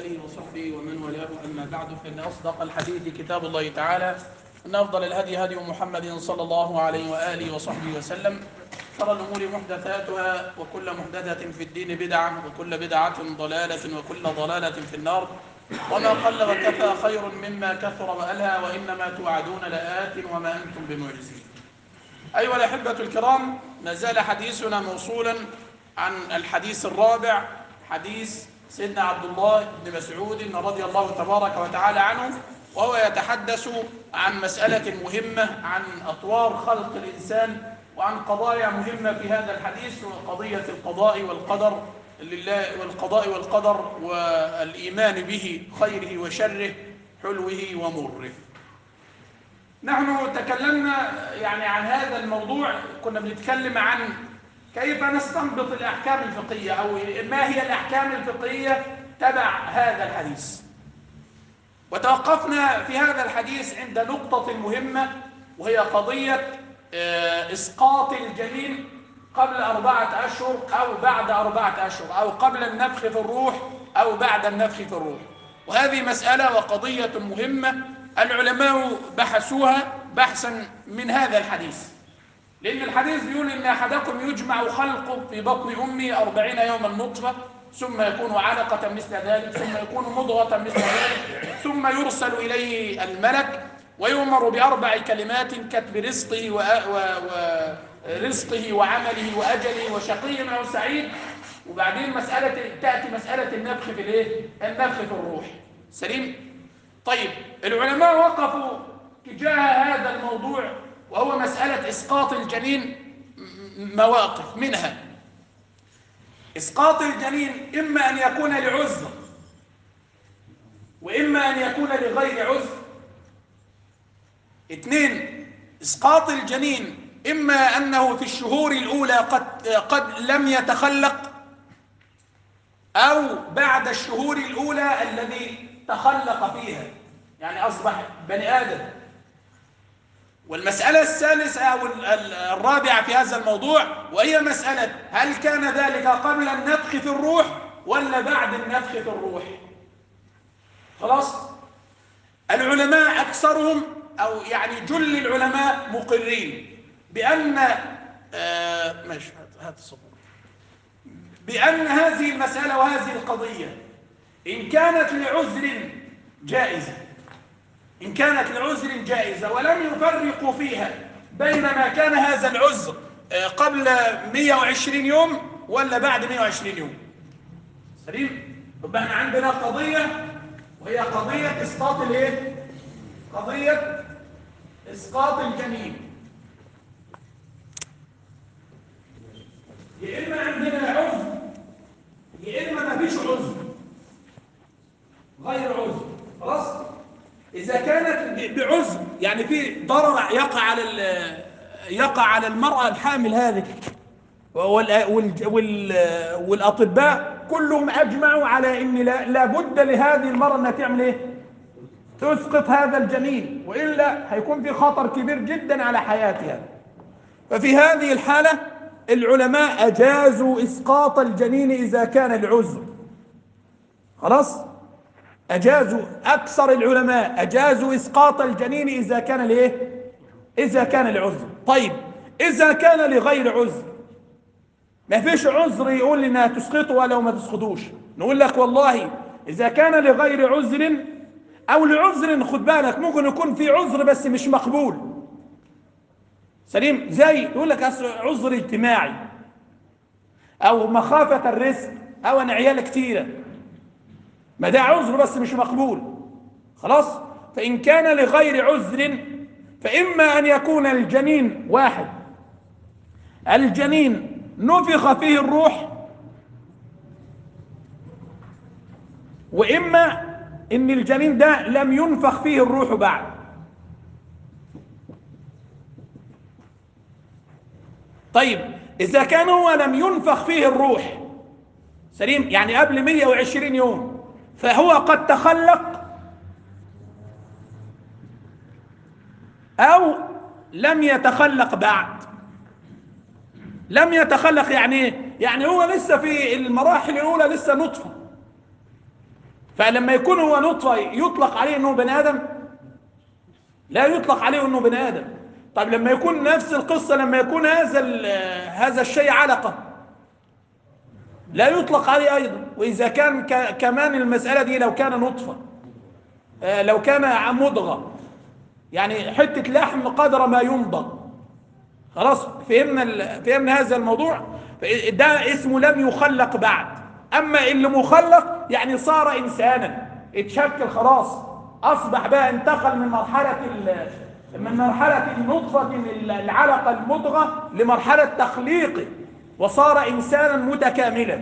آله وصحبه ومن والاه أما بعد فإن أصدق الحديث كتاب الله تعالى أن أفضل الهدي هدي محمد صلى الله عليه وآله وصحبه وسلم شر الأمور محدثاتها وكل محدثة في الدين بدعة وكل بدعة ضلالة وكل ضلالة في النار وما قل وكفى خير مما كثر وألهى وإنما توعدون لآت وما أنتم بمعجزين أيها الأحبة الكرام ما زال حديثنا موصولا عن الحديث الرابع حديث سيدنا عبد الله بن مسعود رضي الله تبارك وتعالى عنه وهو يتحدث عن مسألة مهمة عن أطوار خلق الإنسان وعن قضايا مهمة في هذا الحديث وقضية القضاء والقدر لله والقضاء والقدر والإيمان به خيره وشره حلوه ومره نحن تكلمنا يعني عن هذا الموضوع كنا بنتكلم عن كيف نستنبط الأحكام الفقهية أو ما هي الأحكام الفقهية تبع هذا الحديث وتوقفنا في هذا الحديث عند نقطة مهمة وهي قضية إسقاط الجنين قبل أربعة أشهر أو بعد أربعة أشهر أو قبل النفخ في الروح أو بعد النفخ في الروح وهذه مسألة وقضية مهمة العلماء بحثوها بحثا من هذا الحديث لأن الحديث بيقول إن أحدكم يجمع خلقه في بطن أمه أربعين يوما نطفة ثم يكون علقة مثل ذلك ثم يكون مضغة مثل ذلك ثم يرسل إليه الملك ويؤمر بأربع كلمات كتب رزقه و... و... ورزقه وعمله وأجله وشقي أو سعيد وبعدين مسألة تأتي مسألة النفخ في الإيه؟ النفخ في الروح سليم؟ طيب العلماء وقفوا تجاه هذا الموضوع وهو مسألة إسقاط الجنين مواقف منها إسقاط الجنين إما أن يكون لعذر وإما أن يكون لغير عذر اثنين إسقاط الجنين إما أنه في الشهور الأولى قد, قد لم يتخلق أو بعد الشهور الأولى الذي تخلق فيها يعني أصبح بني آدم والمسألة الثالثة أو الرابعة في هذا الموضوع وهي مسألة هل كان ذلك قبل النفخ في الروح ولا بعد النفخ في الروح خلاص العلماء أكثرهم أو يعني جل العلماء مقرين بأن آه ماشي هات الصبر بأن هذه المسألة وهذه القضية إن كانت لعذر جائزة إن كانت لعذر جائزة ولم يفرقوا فيها بين ما كان هذا العذر قبل 120 يوم ولا بعد 120 يوم سليم يبقى احنا عندنا قضية وهي قضية إسقاط الايه قضية إسقاط الجنين يا إما عندنا عذر يا إما ما فيش عذر غير عذر خلاص إذا كانت بعذر يعني في ضرر يقع على يقع على المرأة الحامل هذه والأطباء كلهم أجمعوا على أن لا بد لهذه المرأة أنها تعمل إيه؟ تسقط هذا الجنين وإلا هيكون في خطر كبير جدا على حياتها ففي هذه الحالة العلماء أجازوا إسقاط الجنين إذا كان العذر خلاص؟ أجازوا أكثر العلماء أجازوا إسقاط الجنين إذا كان لإيه؟ إذا كان العذر طيب إذا كان لغير عذر ما فيش عذر يقول لنا تسقطه ولو ما تسقطوش نقول لك والله إذا كان لغير عذر أو لعذر خد بالك ممكن يكون في عذر بس مش مقبول سليم زي يقول لك عذر اجتماعي أو مخافة الرزق أو أنا عيال كتيرة ما ده عذر بس مش مقبول خلاص فإن كان لغير عذر فإما أن يكون الجنين واحد الجنين نفخ فيه الروح وإما إن الجنين ده لم ينفخ فيه الروح بعد طيب إذا كان هو لم ينفخ فيه الروح سليم يعني قبل 120 يوم فهو قد تخلق أو لم يتخلق بعد لم يتخلق يعني ايه يعني هو لسه في المراحل الأولى لسه نطفة فلما يكون هو نطفة يطلق عليه انه بني ادم لا يطلق عليه انه بني ادم طيب لما يكون نفس القصة لما يكون هذا هذا الشيء علقة لا يطلق عليه ايضا واذا كان كمان المسألة دي لو كان نطفة آه، لو كان مضغة يعني حتة لحم قدر ما يمضغ خلاص فهمنا فهمنا هذا الموضوع ده اسمه لم يخلق بعد اما اللي مخلق يعني صار انسانا اتشكل خلاص اصبح بقى انتقل من مرحله من مرحله النطفه العلقه المضغه لمرحله تخليقه وصار انسانا متكاملا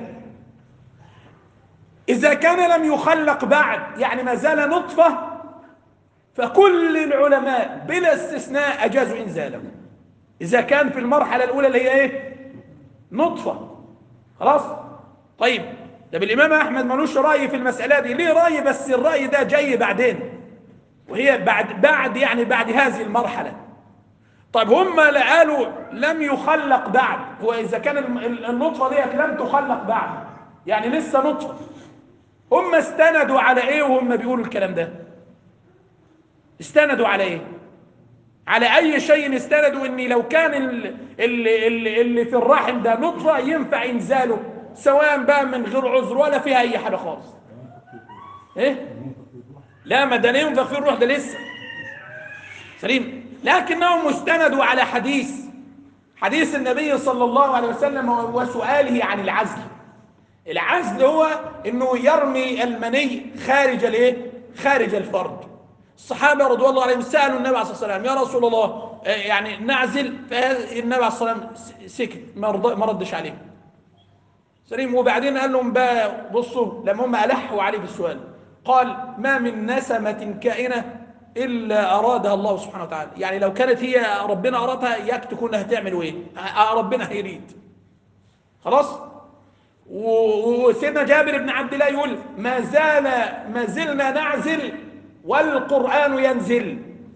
اذا كان لم يخلق بعد يعني ما زال نطفه فكل العلماء بلا استثناء اجازوا انزاله اذا كان في المرحله الاولى اللي هي ايه نطفه خلاص طيب ده بالإمام أحمد ملوش رأي في المسألة دي ليه رأي بس الرأي ده جاي بعدين وهي بعد بعد يعني بعد هذه المرحلة طيب هم قالوا لم يخلق بعد هو إذا كان النطفة ديت لم تخلق بعد يعني لسه نطفة هم استندوا على إيه وهم بيقولوا الكلام ده استندوا على إيه على أي شيء استندوا إن لو كان اللي, اللي, اللي في الرحم ده نطفة ينفع إنزاله سواء بقى من غير عذر ولا فيها اي حاجه خالص ايه لا ما ده ينفخ فيه الروح ده لسه سليم لكنهم استندوا على حديث حديث النبي صلى الله عليه وسلم وسؤاله عن العزل العزل هو انه يرمي المني خارج الايه خارج الفرج الصحابه رضوان الله عليهم سالوا النبي عليه الصلاه والسلام يا رسول الله يعني نعزل فالنبي عليه الصلاه والسلام سكت ما ردش عليه سليم وبعدين قال لهم بقى بصوا لما هم ألحوا عليه بالسؤال قال ما من نسمة كائنة إلا أرادها الله سبحانه وتعالى يعني لو كانت هي ربنا أرادها ياك تكون هتعمل إيه ربنا هيريد خلاص وسيدنا جابر بن عبد الله يقول ما زال ما زلنا نعزل والقرآن ينزل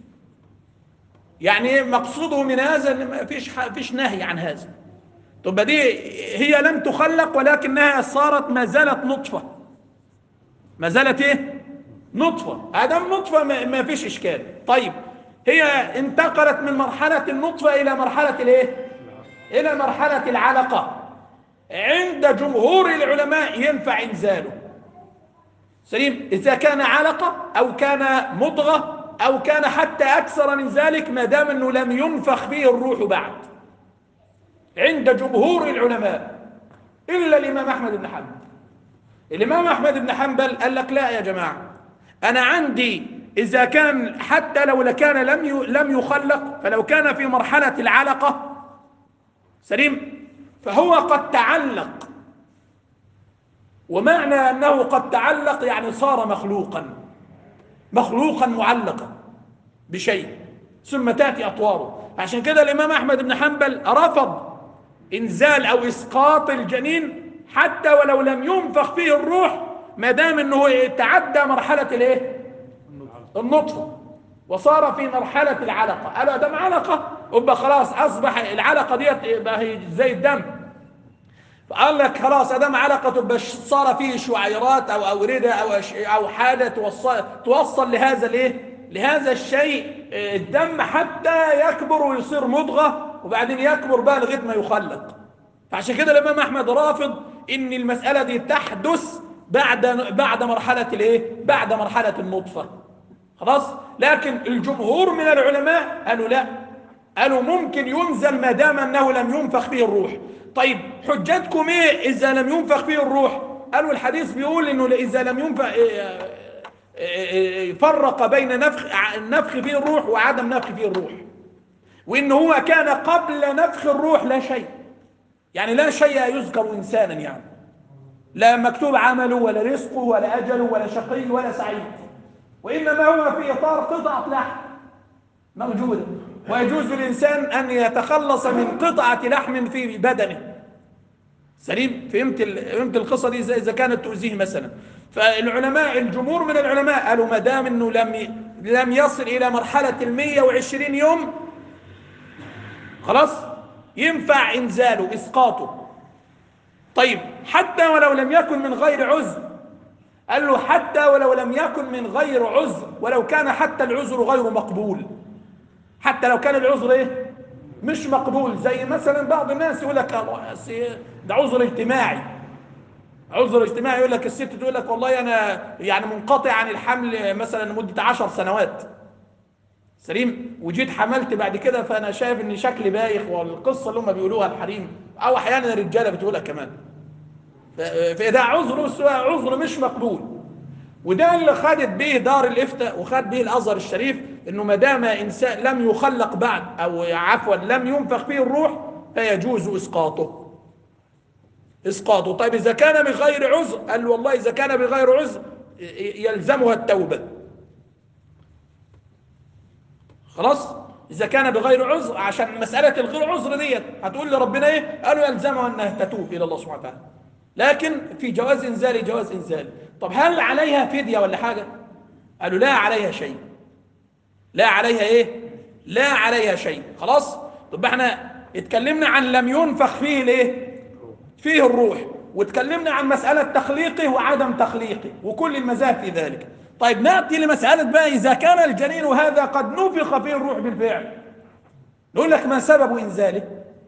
يعني مقصوده من هذا ان ما فيش فيش نهي عن هذا طب دي هي لم تخلق ولكنها صارت ما زالت نطفة ما زالت ايه نطفة ادم نطفة ما فيش اشكال طيب هي انتقلت من مرحلة النطفة الى مرحلة الايه الى مرحلة العلقة عند جمهور العلماء ينفع انزاله سليم اذا كان علقة او كان مضغة او كان حتى اكثر من ذلك ما دام انه لم ينفخ فيه الروح بعد عند جمهور العلماء إلا الإمام أحمد بن حنبل الإمام أحمد بن حنبل قال لك لا يا جماعة أنا عندي إذا كان حتى لو كان لم لم يخلق فلو كان في مرحلة العلقة سليم فهو قد تعلق ومعنى أنه قد تعلق يعني صار مخلوقا مخلوقا معلقا بشيء ثم تأتي أطواره عشان كده الإمام أحمد بن حنبل رفض انزال او اسقاط الجنين حتى ولو لم ينفخ فيه الروح ما دام انه تعدى مرحله الايه النطفه وصار في مرحله العلقه قالوا دم علقه يبقى خلاص اصبح العلقه ديت يبقى هي زي الدم فقال لك خلاص ادم علقه تبقى صار فيه شعيرات او اورده او او حاجه توصل توصل لهذا الايه لهذا الشيء الدم حتى يكبر ويصير مضغه وبعدين يكبر بقى لغايه ما يخلق فعشان كده الامام احمد رافض ان المساله دي تحدث بعد بعد مرحله الايه بعد مرحله النطفه خلاص لكن الجمهور من العلماء قالوا لا قالوا ممكن ينزل ما دام انه لم ينفخ فيه الروح طيب حجتكم ايه اذا لم ينفخ فيه الروح قالوا الحديث بيقول انه اذا لم ينفخ فرق بين نفخ نفخ فيه الروح وعدم نفخ فيه الروح وإن هو كان قبل نفخ الروح لا شيء يعني لا شيء يذكر إنسانا يعني لا مكتوب عمله ولا رزقه ولا أجله ولا شقي ولا سعيد وإنما هو في إطار قطعة لحم موجودة ويجوز للإنسان أن يتخلص من قطعة لحم في بدنه سليم فهمت فهمت القصة دي إذا كانت تؤذيه مثلا فالعلماء الجمهور من العلماء قالوا ما دام أنه لم لم يصل إلى مرحلة ال 120 يوم خلاص ينفع إنزاله إسقاطه طيب حتى ولو لم يكن من غير عذر قال له حتى ولو لم يكن من غير عذر ولو كان حتى العذر غير مقبول حتى لو كان العذر ايه مش مقبول زي مثلا بعض الناس يقول لك الله ده عذر اجتماعي عذر اجتماعي يقول لك الست تقول لك والله انا يعني منقطع عن الحمل مثلا لمده عشر سنوات سليم وجيت حملت بعد كده فانا شايف ان شكلي بايخ والقصه اللي هم بيقولوها الحريم او احيانا الرجاله بتقولها كمان فده عذر بس هو عذر مش مقبول وده اللي خدت به دار الافتاء وخد به الازهر الشريف انه ما دام انسان لم يخلق بعد او عفوا لم ينفخ فيه الروح فيجوز اسقاطه اسقاطه طيب اذا كان بغير عذر قال له والله اذا كان بغير عذر يلزمها التوبه خلاص اذا كان بغير عذر عشان مساله الغير عذر ديت هتقول لربنا ايه قالوا يلزمها انها تتوب الى الله سبحانه وتعالى لكن في جواز انزالي جواز انزالي طب هل عليها فديه ولا حاجه قالوا لا عليها شيء لا عليها ايه لا عليها شيء خلاص طب احنا اتكلمنا عن لم ينفخ فيه الايه فيه الروح واتكلمنا عن مساله تخليقه وعدم تخليقه وكل المذاهب في ذلك طيب ناتي لمساله بقى اذا كان الجنين هذا قد نفخ فيه الروح بالفعل نقول لك ما سبب انزاله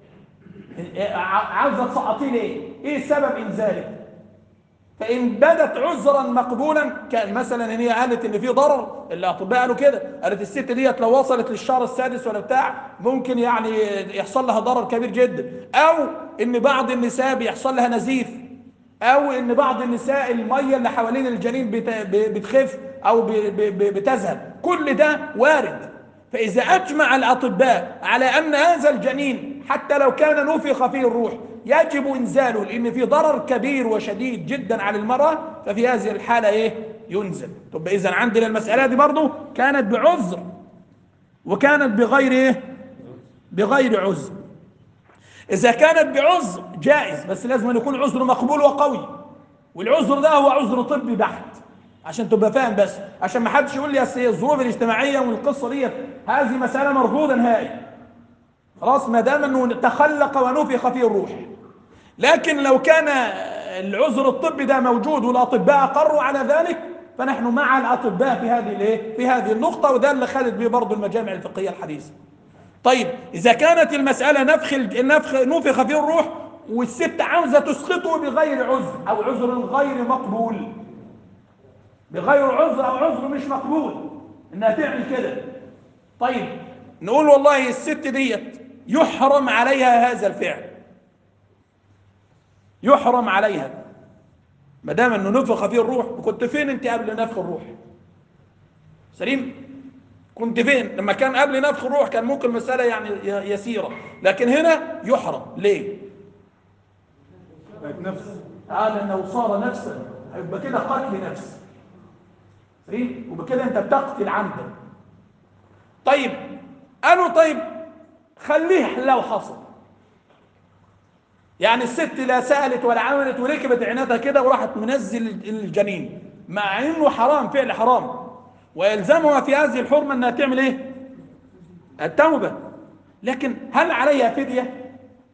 عاوزه تسقطيه ليه ايه سبب انزاله فان بدت عذرا مقبولا كان مثلا ان هي قالت ان في ضرر الاطباء قالوا كده قالت الست ديت لو وصلت للشهر السادس ولا بتاع ممكن يعني يحصل لها ضرر كبير جدا او ان بعض النساء بيحصل لها نزيف او ان بعض النساء الميه اللي حوالين الجنين بتخف او بتذهب كل ده وارد فاذا اجمع الاطباء على ان هذا الجنين حتى لو كان نفخ فيه الروح يجب انزاله لان في ضرر كبير وشديد جدا على المراه ففي هذه الحاله ايه ينزل طب اذا عندنا المساله دي برضه كانت بعذر وكانت بغير ايه بغير عذر اذا كانت بعذر جائز بس لازم أن يكون عذر مقبول وقوي والعذر ده هو عذر طبي بحت عشان تبقى فاهم بس عشان ما حدش يقول لي اصل الظروف الاجتماعيه والقصه ديت هذه مساله مرفوضه نهائي خلاص ما دام انه تخلق ونفخ فيه الروح لكن لو كان العذر الطبي ده موجود والاطباء اقروا على ذلك فنحن مع الاطباء في هذه الايه في هذه النقطه وده اللي خدت به برضه المجامع الفقهيه الحديثه طيب اذا كانت المساله نفخ النفخ نفخ فيه الروح والست عاوزه تسقطه بغير عذر او عذر غير مقبول بغير عذر او عذر مش مقبول انها تعمل كده طيب نقول والله الست ديت يحرم عليها هذا الفعل يحرم عليها ما دام انه نفخ فيه الروح كنت فين انت قبل نفخ الروح سليم كنت فين لما كان قبل نفخ الروح كان ممكن المساله يعني يسيره لكن هنا يحرم ليه نفس اه لانه صار نفسا يبقى كده قتل نفس سليم وبكده انت بتقتل عمدا طيب قالوا طيب خليه لو حصل يعني الست لا سألت ولا عملت وركبت عينتها كده وراحت منزل الجنين مع انه حرام فعل حرام ويلزمها في هذه الحرمة انها تعمل ايه التوبة لكن هل عليها فدية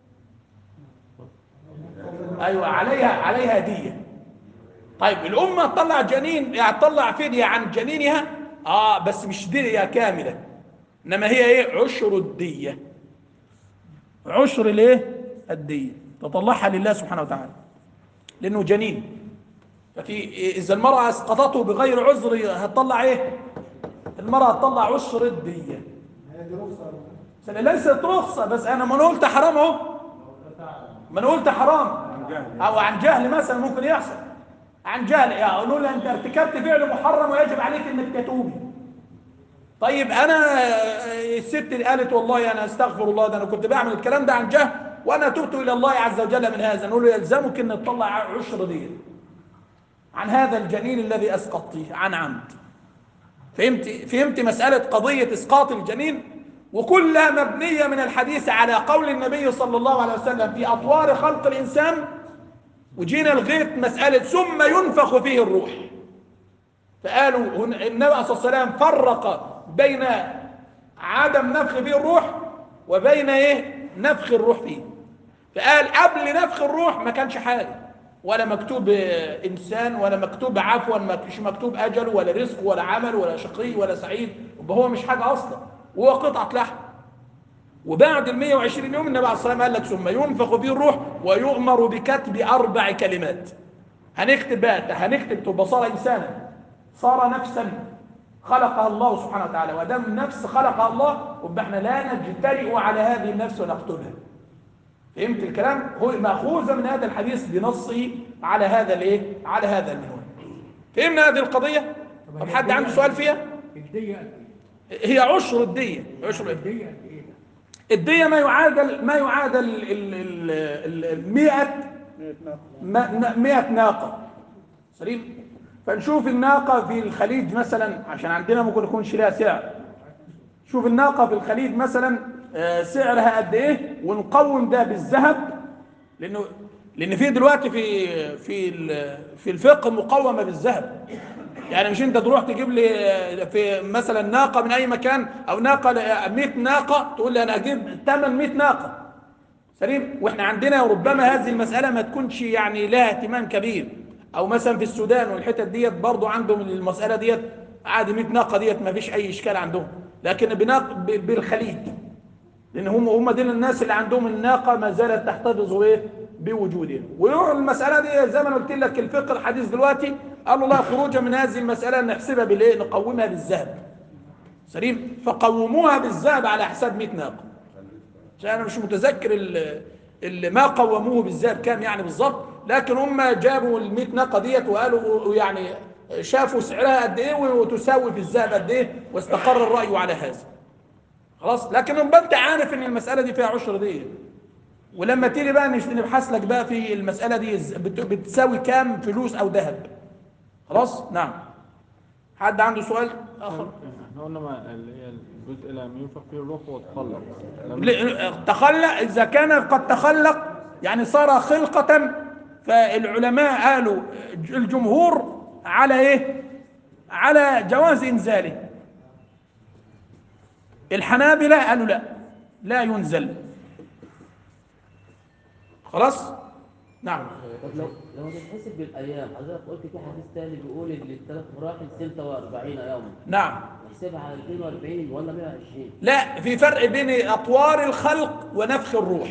ايوه عليها عليها دية طيب الامة تطلع جنين يعني تطلع فدية عن جنينها اه بس مش دية كاملة انما هي ايه عشر الدية عشر الايه الدية تطلعها لله سبحانه وتعالى لانه جنين ففي اذا المرأة اسقطته بغير عذر هتطلع ايه المرأة تطلع عشر الدية هذه رخصة ليست رخصة بس انا ما أنا قلت حرام اهو ما أنا قلت حرام عن جهل او عن جهل مثلا ممكن يحصل عن جهل يعني يقولوا لها انت ارتكبت فعل محرم ويجب عليك انك تتوبي طيب انا الست اللي قالت والله انا استغفر الله ده انا كنت بعمل الكلام ده عن جهل وانا تبت الى الله عز وجل من هذا نقول له يلزمك ان تطلع عشر دي عن هذا الجنين الذي اسقطته عن عمد فهمت فهمت مساله قضيه اسقاط الجنين وكلها مبنيه من الحديث على قول النبي صلى الله عليه وسلم في اطوار خلق الانسان وجينا لغايه مساله ثم ينفخ فيه الروح فقالوا هن- النبي عليه الصلاه والسلام فرق بين عدم نفخ فيه الروح وبين ايه نفخ الروح فيه فقال قبل نفخ الروح ما كانش حاجه ولا مكتوب آه، انسان ولا مكتوب عفوا مش مكتوب اجل ولا رزق ولا عمل ولا شقي ولا سعيد يبقى هو مش حاجه اصلا وهو قطعه لحم وبعد ال 120 يوم النبي عليه الصلاه والسلام قال لك ثم ينفخ فيه الروح ويؤمر بكتب اربع كلمات هنكتب بقى هنكتب تبقى صار انسانا صار نفسا خلقها الله سبحانه وتعالى ودام نفس خلقها الله يبقى احنا لا نجترئ على هذه النفس ونقتلها فهمت الكلام هو ماخوذه من هذا الحديث بنصه على هذا الايه على هذا المنوال فهمنا هذه القضيه طب حد عنده سؤال فيها الدية قد هي عشر الديه عشر ايه؟ الديه الدية قد ايه ده؟ الدية ما يعادل ما يعادل ال- ال- ال- ال- 100 ما- ن- 100 ناقة سليم فنشوف الناقة في الخليج مثلا عشان عندنا ممكن يكونش لها سعر شوف الناقة في الخليج مثلا آه، سعرها قد ايه ونقوم ده بالذهب لانه لان في دلوقتي في في ال- في الفقه مقومه بالذهب يعني مش انت تروح تجيب لي في مثلا ناقه من اي مكان او ناقه 100 ناقه تقول لي انا اجيب ثمن 100 ناقه سليم واحنا عندنا ربما هذه المساله ما تكونش يعني لها اهتمام كبير او مثلا في السودان والحتت ديت برضو عندهم المساله ديت عادي 100 ناقه ديت ما فيش اي اشكال عندهم لكن بناق ب- بالخليج لان هم هم دول الناس اللي عندهم الناقه ما زالت تحتفظ ايه بوجودها والمساله دي زي ما أنا قلت لك الفقه الحديث دلوقتي قالوا لا خروجا من هذه المساله نحسبها بالايه نقومها بالذهب سليم فقوموها بالذهب على حساب 100 ناقه عشان انا مش متذكر ال- اللي ما قوموه بالذهب كام يعني بالظبط لكن هم جابوا ال 100 ناقه ديت وقالوا يعني شافوا سعرها قد ايه وتساوي في الذهب قد ايه واستقر الراي على هذا خلاص لكن يبقى انت عارف ان المساله دي فيها عشر دي ولما تيجي بقى نش- نبحث لك بقى في المساله دي إز- بت- بتساوي كام فلوس او ذهب خلاص نعم حد عنده سؤال اخر احنا قلنا ما اللي هي الجزء اللي لم ينفخ فيه الروح وتخلق لم- ل- تخلق إذا كان قد تخلق يعني صار خلقة فالعلماء قالوا الجمهور على إيه؟ على جواز إنزاله الحنابلة قالوا لا لا ينزل خلاص؟ نعم طب لو لو هتتحسب بالايام حضرتك قلت في حديث تاني بيقول ان الثلاث مراحل 46 يوما نعم نحسبها على 42 ولا 120 لا في فرق بين أطوار الخلق ونفخ الروح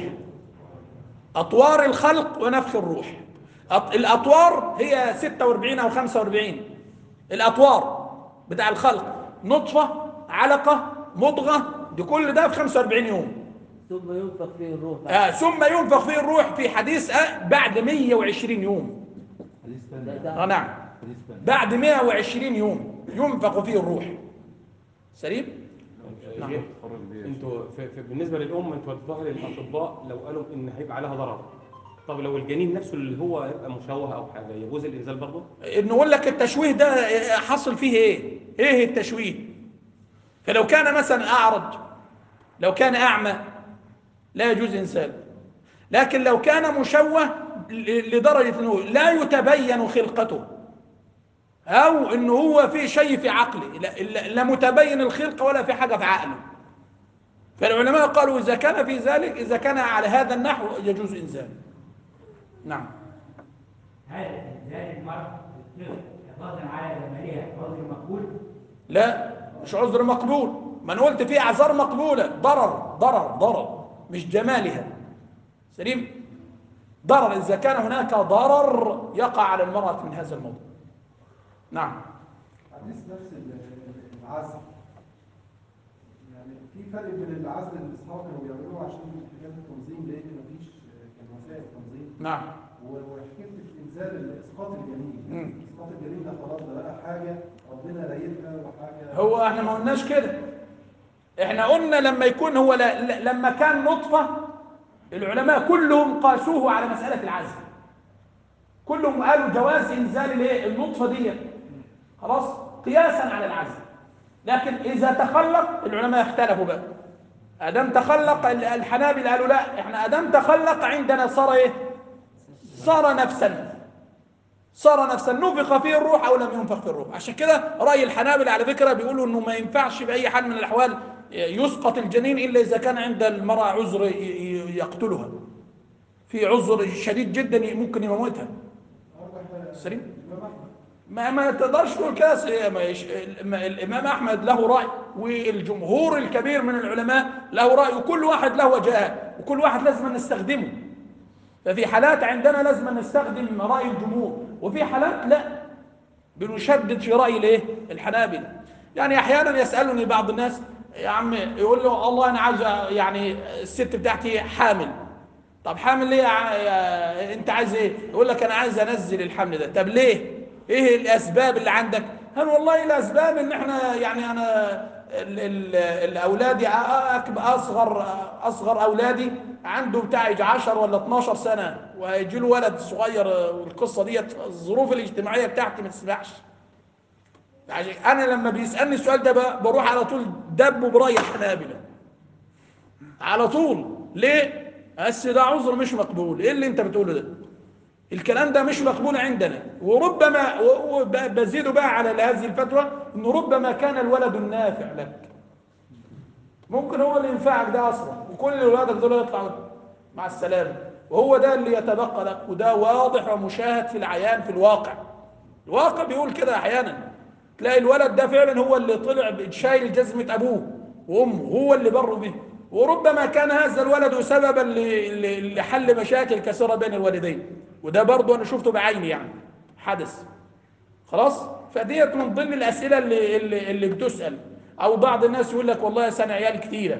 أطوار الخلق ونفخ الروح أط- الأطوار هي 46 أو 45 الأطوار بتاع الخلق نطفة علقة مضغة دي كل ده في 45 يوم ثم ينفخ فيه الروح بعد آه ثم ينفخ فيه الروح في حديث آه بعد 120 يوم ده, آه ده نعم بعد 120 يوم ينفخ فيه الروح سليم؟ نعم. انتوا في في بالنسبه للام انتوا الظاهر الاطباء لو قالوا ان هيبقى عليها ضرر طب لو الجنين نفسه اللي هو يبقى مشوه او حاجه يجوز الانزال برضه؟ نقول لك التشويه ده حصل فيه ايه ايه التشويه فلو كان مثلا اعرج لو كان اعمى لا يجوز انسان لكن لو كان مشوه ل- لدرجه انه لا يتبين خلقته او انه هو في شيء في عقله لا, لا- لا متبين الخلقه ولا في حاجه في عقله فالعلماء قالوا اذا كان في ذلك اذا كان على هذا النحو يجوز انزال نعم هذا ذلك المرض حفاظا على جمالها عذر مقبول لا مش عذر مقبول ما انا قلت في اعذار مقبوله ضرر ضرر ضرر مش جمالها سليم ضرر اذا كان هناك ضرر يقع على المراه من هذا الموضوع نعم حديث نفس ال- العزل يعني في فرق بين العزل اللي الاصحاب كانوا بيعملوه عشان حكايه التنظيم لان مفيش كان وسائل تنظيم نعم و- وحكايه انزال اسقاط الجنين مم. اسقاط الجنين ده خلاص ده بقى حاجه ربنا رايدها وحاجه هو احنا ما قلناش كده احنا قلنا لما يكون هو لا لا- لما كان نطفه العلماء كلهم قاسوه على مساله العزل كلهم قالوا جواز انزال الايه النطفه دي خلاص قياسا على العزل لكن اذا تخلق العلماء اختلفوا بقى ادم تخلق ال- الحنابل قالوا لا احنا ادم تخلق عندنا صار ايه صار نفسا صار نفسا نفخ فيه الروح او لم ينفخ فيه الروح عشان كده راي الحنابل على فكره بيقولوا انه ما ينفعش باي حال من الاحوال يسقط الجنين الا اذا كان عند المراه عذر ي- ي- يقتلها في عذر شديد جدا ممكن يموتها سليم ما ما تقدرش تقول كده أصل ما يش... ما الامام احمد له راي والجمهور الكبير من العلماء له راي وكل واحد له وجهه وكل واحد لازم نستخدمه ففي حالات عندنا لازم نستخدم راي الجمهور وفي حالات لا بنشدد في راي الايه الحنابلة يعني احيانا يسالني بعض الناس يا عم يقول له الله انا عايز يعني الست بتاعتي حامل طب حامل ليه يا ع- يا- انت عايز ايه يقول لك انا عايز انزل الحمل ده طب ليه ايه الاسباب اللي عندك هل والله الاسباب ان احنا يعني انا ال ال الاولادي أكب اصغر اصغر اولادي عنده بتاع يجي 10 ولا 12 سنه وهيجي له ولد صغير والقصه ديت الظروف الاجتماعيه بتاعتي ما تسمحش يعني انا لما بيسالني السؤال ده ب- بروح على طول دب وبرايح حنابله على طول ليه بس ده عذر مش مقبول ايه اللي انت بتقوله ده الكلام ده مش مقبول عندنا وربما وبزيد بقى على هذه الفتوى انه ربما كان الولد النافع لك ممكن هو اللي ينفعك ده اصلا وكل اولادك دول يطلعوا مع السلامه وهو ده اللي يتبقى لك وده واضح ومشاهد في العيان في الواقع الواقع بيقول كده احيانا تلاقي الولد ده فعلا هو اللي طلع شايل جزمه ابوه وامه هو اللي بر به وربما كان هذا الولد سببا ل- ل- لحل مشاكل كثيره بين الوالدين وده برضه انا شفته بعيني يعني حدث خلاص فديت من ضمن الاسئله اللي اللي, اللي بتسال او بعض الناس يقول لك والله انا عيال كتيره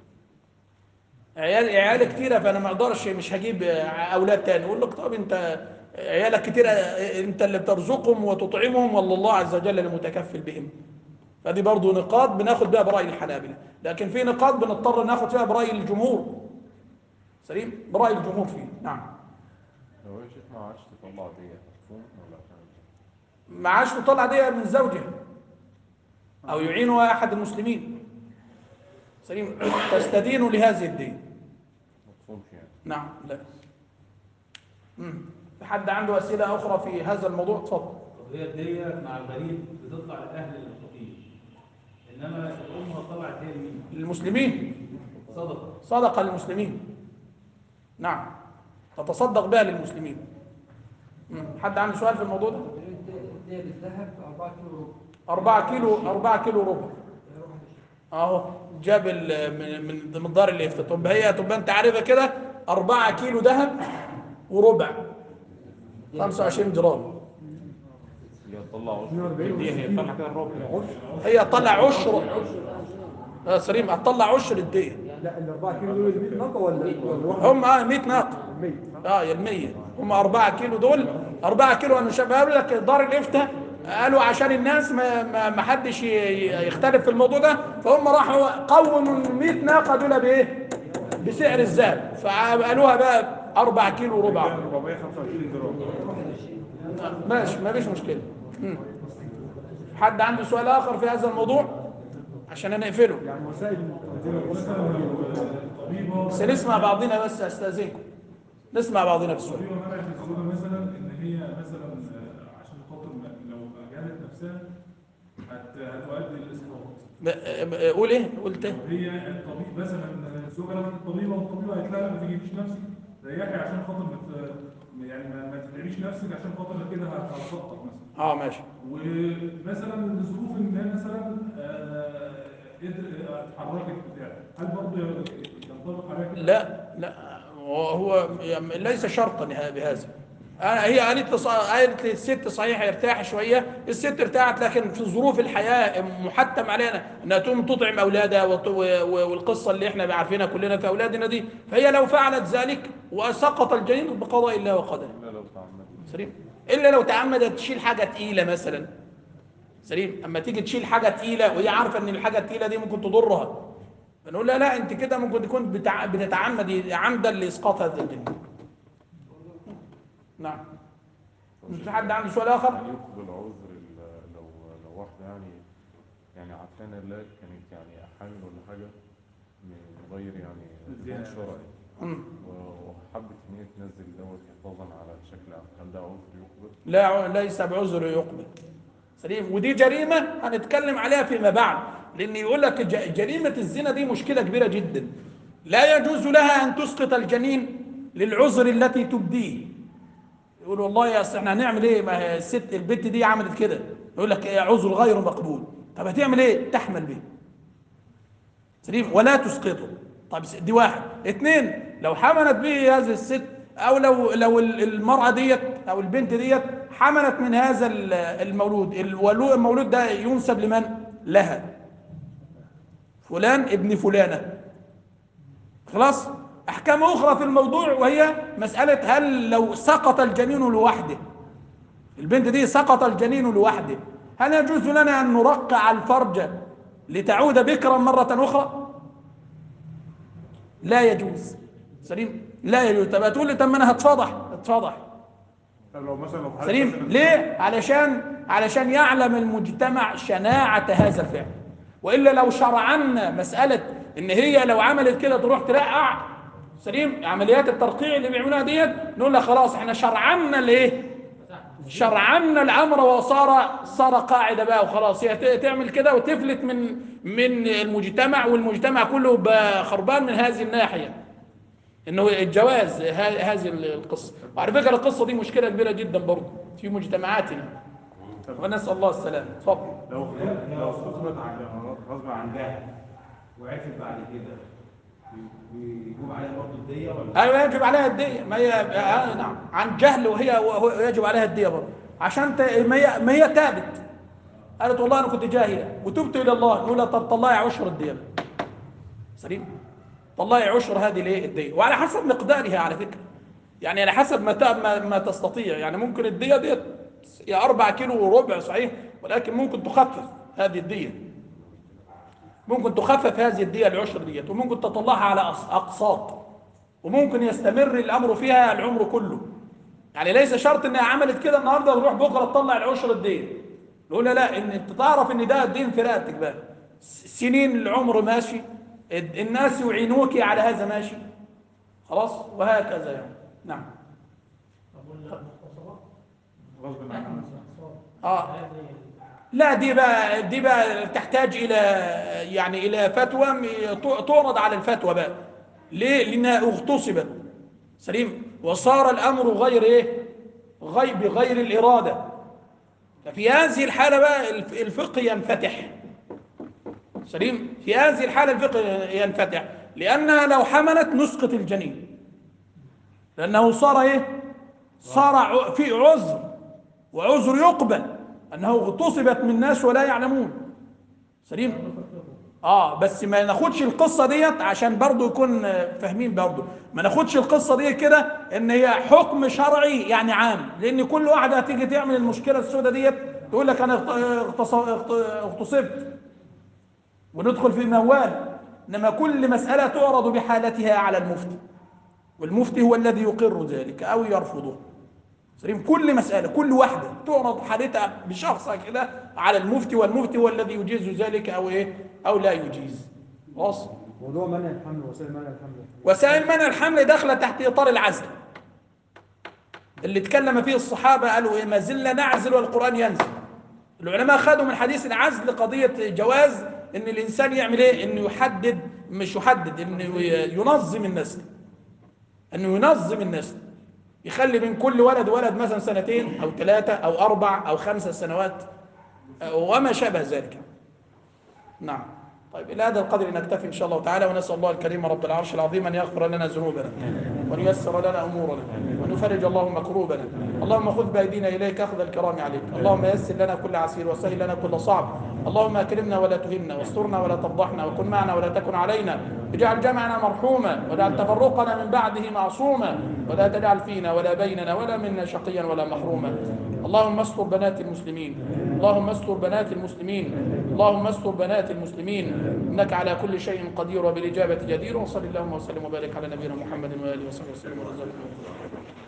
عيال عيال كتيره فانا ما اقدرش مش هجيب اولاد تاني يقول لك طب انت عيالك كتيره انت اللي بترزقهم وتطعمهم ولا الله عز وجل المتكفل بهم فدي برضو نقاط بناخد بها براي الحنابلة لكن في نقاط بنضطر ناخد فيها براي الجمهور سليم براي الجمهور فيه نعم لو هي شيخ ما عادش تطلع دي مفهوم ولا فاهم ما عادش تطلع دي من زوجها او يعينها احد المسلمين سليم تستدين لهذه الدين مفهومش يعني نعم لا مم. في حد عنده اسئله اخرى في هذا الموضوع اتفضل طب هي الدية مع الغريب بتطلع لأهل الفقير إنما الأم طلعت هي لمين؟ للمسلمين صدقة صدقه للمسلمين نعم تتصدق بها للمسلمين مم. حد عنده سؤال في الموضوع ده الدية بالذهب 4 كيلو ربع أربعة كيلو أربعة كيلو ربع أهو جاب ال- من من من دار الليفت طب هي طب أنت عارفها كده أربعة كيلو ذهب وربع 25 جرام هي تطلع عشر دي هي طلع كده الربع هي تطلع عشر يا سليم هتطلع عشر الدية لا ال 4 كيلو دول 100 ناقة ولا ولا واحد هم اه 100 ناقة 100 اه يا المية هم أربعة كيلو دول أربعة كيلو أنا شايف قالوا لك دار الإفتاء قالوا عشان الناس ما ما ما حدش ي- ي- يختلف في الموضوع ده فهم راحوا قوموا ال 100 ناقة دول بإيه؟ بسعر الذهب فقالوها بقى أربعة كيلو ربع 425 جرام ماشي ما فيش مشكلة مم. حد عنده سؤال آخر في هذا الموضوع عشان نقفله يعني وسائل بس نسمع بعضنا بس استاذنكم نسمع بعضنا في السؤال الطبيبه منعت الزوجه مثلا ان هي مثلا آه، عشان خاطر ما- لو اجهلت نفسها هت- هتؤدي الاسقاط ب- ب- قول ايه قلت ايه هي الطبيب مثلا الزوجه راحت الطبيبه والطبيبه قالت لها لا ما تجيبيش نفسك ريحي عشان خاطر ما ت- يعني ما, ما تتعبيش نفسك عشان خاطر كده هتسقط مثلا اه ماشي ومثلا الظروف ان هي مثلا آه، قدر- آه، اتحركت بتاع هل برضه ينطبق عليها كده؟ لا لا هو هو يعني ليس شرطا ه- بهذا أنا هي قالت لي ص- قالت لي الست صحيح ارتاح شويه الست ارتاحت لكن في ظروف الحياه محتم علينا انها تقوم تطعم اولادها وت- و- و- والقصه اللي احنا عارفينها كلنا في اولادنا دي فهي لو فعلت ذلك وسقط الجنين بقضاء الله وقدره الا لو تعمد سليم الا لو تعمدت تشيل حاجه تقيله مثلا سليم اما تيجي تشيل حاجه تقيله وهي عارفه ان الحاجه التقيله دي ممكن تضرها فنقول لها لا انت كده ممكن تكون بتع... بتتعمدي عمدا لاسقاط هذا الجنين نعم في حد عنده سؤال اخر يعني يقبل عذر ال- لو لو واحدة يعني يعني عارفين الله كانت يعني حامل ولا حاجة من غير يعني بدون شرعي مم. و- وحبت ان هي تنزل دوت حفاظا على الشكل العام هل ده عذر يقبل؟ لا ع- ليس بعذر يقبل سليم ودي جريمة هنتكلم عليها فيما بعد لأن يقول لك ج- جريمة الزنا دي مشكلة كبيرة جدا لا يجوز لها أن تسقط الجنين للعذر التي تبديه يقول والله يا اصل احنا هنعمل ايه ما هي الست البت دي عملت كده يقول لك إيه عذر غير مقبول طب هتعمل ايه تحمل به سليم ولا تسقطه طب دي واحد اثنين لو حملت به هذه الست او لو لو ال- المراه ديت او البنت ديت حملت من هذا ال- المولود الولو- المولود ده ينسب لمن لها فلان ابن فلانه خلاص احكام اخرى في الموضوع وهي مساله هل لو سقط الجنين لوحده البنت دي سقط الجنين لوحده هل يجوز لنا ان نرقع الفرج لتعود بكرا مره اخرى لا يجوز سليم لا يجوز طب هتقول لي طب ما انا هتفضح اتفضح طب لو مثلا لو حد سليم مثلاً- ليه علشان علشان يعلم المجتمع شناعة هذا الفعل وإلا لو شرعنا مسألة إن هي لو عملت كده تروح ترقع سليم عمليات الترقيع اللي بيعملوها ديت نقول لها خلاص احنا شرعنا الايه شرعنا الامر وصار صار قاعده بقى وخلاص هي ت- تعمل كده وتفلت من من المجتمع والمجتمع كله بقى خربان من هذه الناحيه انه الجواز ه- هذه القصه وعلى فكره القصه دي مشكله كبيره جدا برضه في مجتمعاتنا ونسال الله السلامه اتفضل لو لو خطبت عن غصب عن جهل وعرفت بعد كده بيجوب عليها برضه الدية ولا؟ ايوه يجب عليها الديه ما هي آه نعم عن جهل وهي وهو يجب عليها الديه برضه عشان ت... ما هي ما هي تابت قالت والله انا كنت جاهله وتبت الى الله نقول لها طب طلعي عشر الديه سليم طلعي عشر هذه الايه الديه وعلى حسب مقدارها على فكره يعني على حسب ما ت- ما, ما تستطيع يعني ممكن الديه ديت هي 4 كيلو وربع صحيح ولكن ممكن تخفف هذه الديه ممكن تخفف هذه الدية العشر ديت وممكن تطلعها على أقس- أقساط وممكن يستمر الأمر فيها العمر كله يعني ليس شرط إنها عملت كده النهارده تروح بكرة تطلع العشر الدية نقول لها لا إن أنت تعرف إن ده الدين في رقبتك بقى س- سنين العمر ماشي ال- الناس يعينوك على هذا ماشي خلاص وهكذا يعني نعم غصب عنها اه لا دي بقى دي بقى تحتاج الى يعني الى فتوى م- ت- تعرض على الفتوى بقى ليه لانها اغتصبت سليم وصار الامر غير ايه غير بغير الاراده ففي هذه الحاله بقى الف- الفقه ينفتح سليم في هذه الحاله الفقه ينفتح لانها لو حملت نسقط الجنين لانه صار ايه صار ع- في عذر وعذر يقبل انه اغتصبت من ناس ولا يعلمون سليم اه بس ما ناخدش القصه ديت عشان برضو يكون آه، فاهمين برضو ما ناخدش القصه دي كده ان هي حكم شرعي يعني عام لان كل واحده هتيجي تعمل المشكله السوداء ديت تقول لك انا اغت- اغتص- اغت- اغتصبت وندخل في موال انما كل مساله تعرض بحالتها على المفتي والمفتي هو الذي يقر ذلك او يرفضه سليم كل مسألة كل واحدة تعرض حالتها بشخصها كده على المفتي والمفتي هو الذي يجيز ذلك أو إيه أو لا يجيز خلاص موضوع منع الحمل وسائل منع الحمل وسائل منع الحمل داخلة تحت إطار العزل اللي اتكلم فيه الصحابة قالوا إيه ما زلنا نعزل والقرآن ينزل العلماء خدوا من حديث العزل قضية جواز إن الإنسان يعمل إيه إنه يحدد مش يحدد إنه ينظم النسل إنه ينظم النسل يخلي من كل ولد ولد مثلا سنتين أو ثلاثة أو أربع أو خمسة سنوات وما شابه ذلك نعم طيب إلى هذا القدر نكتفي إن شاء الله تعالى ونسأل الله الكريم رب العرش العظيم أن يغفر لنا ذنوبنا وأن ييسر لنا أمورنا وأن يفرج اللهم كروبنا اللهم خذ بأيدينا إليك أخذ الكرام عليك اللهم يسر لنا كل عسير وسهل لنا كل صعب اللهم أكرمنا ولا تهنا واسترنا ولا تفضحنا وكن معنا ولا تكن علينا اجعل جمعنا مرحوما واجعل تفرقنا من بعده معصوما ولا تجعل فينا ولا بيننا ولا منا شقيا ولا محروما اللهم استر بنات المسلمين اللهم استر بنات المسلمين اللهم استر بنات المسلمين انك على كل شيء قدير وبالاجابه جدير وصل اللهم وسلم وبارك على نبينا محمد واله وصحبه وسلم ورزقنا